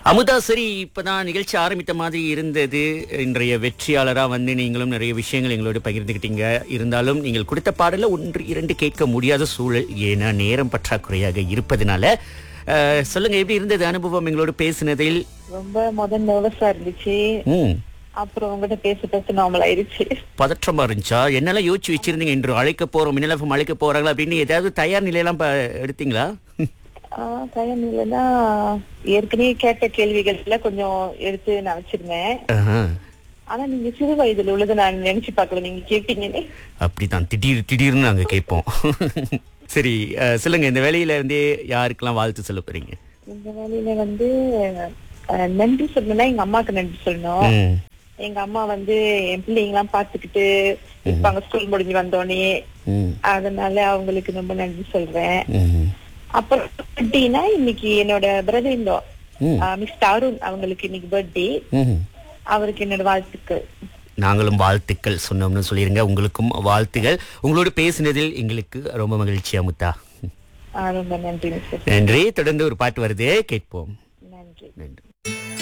அமுதா சரி இப்பதான் நிகழ்ச்சி ஆரம்பித்த மாதிரி இருந்தது இன்றைய வெற்றியாளரா வந்து நீங்களும் நிறைய விஷயங்கள் எங்களோட பகிர்ந்துக்கிட்டீங்க இருந்தாலும் நீங்கள் கொடுத்த பாடல ஒன்று இரண்டு கேட்க முடியாத சூழல் ஏன்னா நேரம் பற்றாக்குறையாக இருப்பதனால அஹ், சொல்லுங்க எப்படி இருந்தது அனுபவம் எங்களோட பேசினதில் ரொம்ப முதல் நர்வஸா இருந்துச்சு ம் அப்புறம் உங்ககிட்ட பேச பேச நார்மல் ஆயிருச்சு பதற்றமா இருந்துச்சா என்னெல்லாம் யோசிச்சு வச்சிருந்தீங்க இன்று அழைக்க போறோம் மின்னலஃபம் அழைக்க போறாங்களா அப்படின்னு ஏதாவது தயார் நிலையெல்லாம் ப- எடுத்தீங்களா ஆஹ் தயார் இல்லைன்னா ஏற்கனவே கேட்ட கேள்விகள் எல்லாம் கொஞ்சம் எடுத்து நான் வச்சிருந்தேன் ஆஹா. ஆனா நீங்க சிறு வயதுல உள்ளதை நான் நினைச்சு பார்க்கல நீங்க கேட்டீங்கன்னு அப்படிதான் திடீர் திடீர்னு நாங்க கேட்போம் சரி அஹ், சொல்லுங்க இந்த வேலையில இருந்தே யாருக்கெல்லாம் வாழ்த்து சொல்ல போறீங்க இந்த வேலையில வந்து ஆஹ், நன்றி சொல்லணும்னா எங்க அம்மாக்கு நன்றி சொல்லணும் ம் எங்க அம்மா வந்து என் பிள்ளைங்க எல்லாம் பாத்துக்கிட்டு இருப்பாங்க ஸ்கூல் முடிஞ்சு வந்தோடனே ம் அதனால அவங்களுக்கு ரொம்ப நன்றி சொல்றேன் ம் அப்புறம் பர்த்டேனா இன்னைக்கு என்னோட பிரதர் இந்தோ ம். மிஸ்டர் அருண் அவங்களுக்கு இன்னைக்கு பர்த்டே ம் அவருக்கு என்னோட வாழ்த்துக்கள் நாங்களும் வாழ்த்துக்கள் சொன்னோம்னு சொல்லிருங்க உங்களுக்கும் வாழ்த்துகள் உங்களோட பேசினதில் எங்களுக்கு ரொம்ப மகிழ்ச்சி அமுத்தா ஆஹ் ரொம்ப நன்றி மிஸ்டர் நன்றி தொடர்ந்து ஒரு பாட்டு வருது கேட்போம்